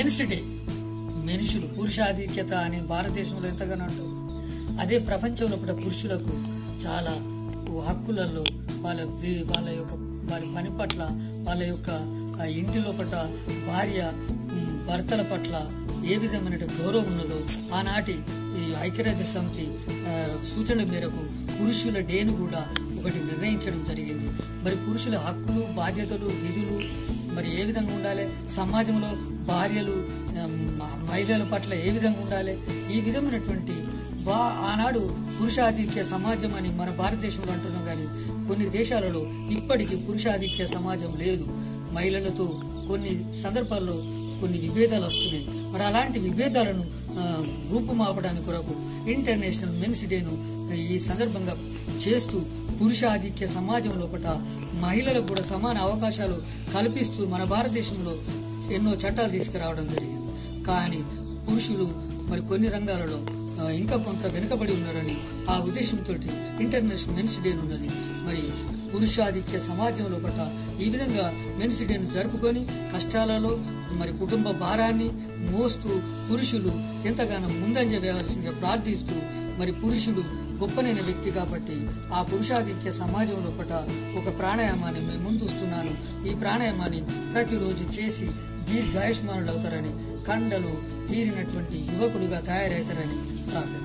men's day మనుషులు పురుషాధిక్యత అని భారతదేశంలో ఎంతగానో అంటారు అదే ప్రపంచంలో కూడా పురుషులకు చాలా హక్కులలో వాళ్ళ వి- వాళ్ళ యొక్క వారి పని పట్ల వాళ్ళ యొక్క ఆ, ఇంటి లోపల భార్య ఉమ్, భర్తల పట్ల ఏ విధమైన గౌరవం ఉన్నదో ఆనాటి ఈ ఐక్యరాజ్య సమితి ఆ, సూచన మేరకు పురుషుల డేను కూడా ఒకటి నిర్ణయించడం జరిగింది మరి పురుషుల హక్కులు బాధ్యతలు విధులు మరి ఏ విధంగా ఉండాలి సమాజంలో భార్యలు ఆ, మ- మహిళల పట్ల ఏ విధంగా ఉండాలి ఈ విధమైనటువంటి వా ఆనాడు పురుషాధిక్య సమాజం అని మన భారతదేశంలో అంటున్నాం కానీ కొన్ని దేశాలలో ఇప్పటికీ పురుషాధిక్య సమాజం లేదు మహిళలతో కొన్ని సందర్భాల్లో కొన్ని విభేదాలు వస్తున్నాయి మరి అలాంటి విభేదాలను ఆ, రూపుమాపడానికి కొరకు ఇంటర్నేషనల్ మెన్స్ డేను ఈ సందర్భంగా చేస్తూ పురుషాధిక్య సమాజం లోపల మహిళలకు కూడా సమాన అవకాశాలు కల్పిస్తూ మన భారతదేశంలో ఎన్నో చట్టాలు తీసుకురావడం జరిగింది కానీ పురుషులు మరి కొన్ని రంగాలలో ఆ, ఇంకా కొంత వెనుకబడి ఉన్నారని ఆ ఉద్దేశంతో ఇంటర్నేషనల్ మెన్స్ డే ఉన్నది మరి పురుషాధిక్య సమాజం లోపల ఈ విధంగా మెన్స్ డేను జరుపుకొని కష్టాలలో మరి కుటుంబ భారాన్ని మోస్తూ పురుషులు ఎంతగానో ముందంజ వేయవలసిందిగా ప్రార్థిస్తూ మరి పురుషుడు గొప్పనైన వ్యక్తి కాబట్టి ఆ పురుషాధిక్య సమాజం లోపల ఒక ప్రాణాయామాన్ని మేము ముందుస్తున్నాను ఈ ప్రాణాయామాన్ని ప్రతిరోజు చేసి దీర్ఘాయుష్మానులు అవుతారని కండలు తీరినటువంటి యువకులుగా తయారవుతారని ప్రార్థన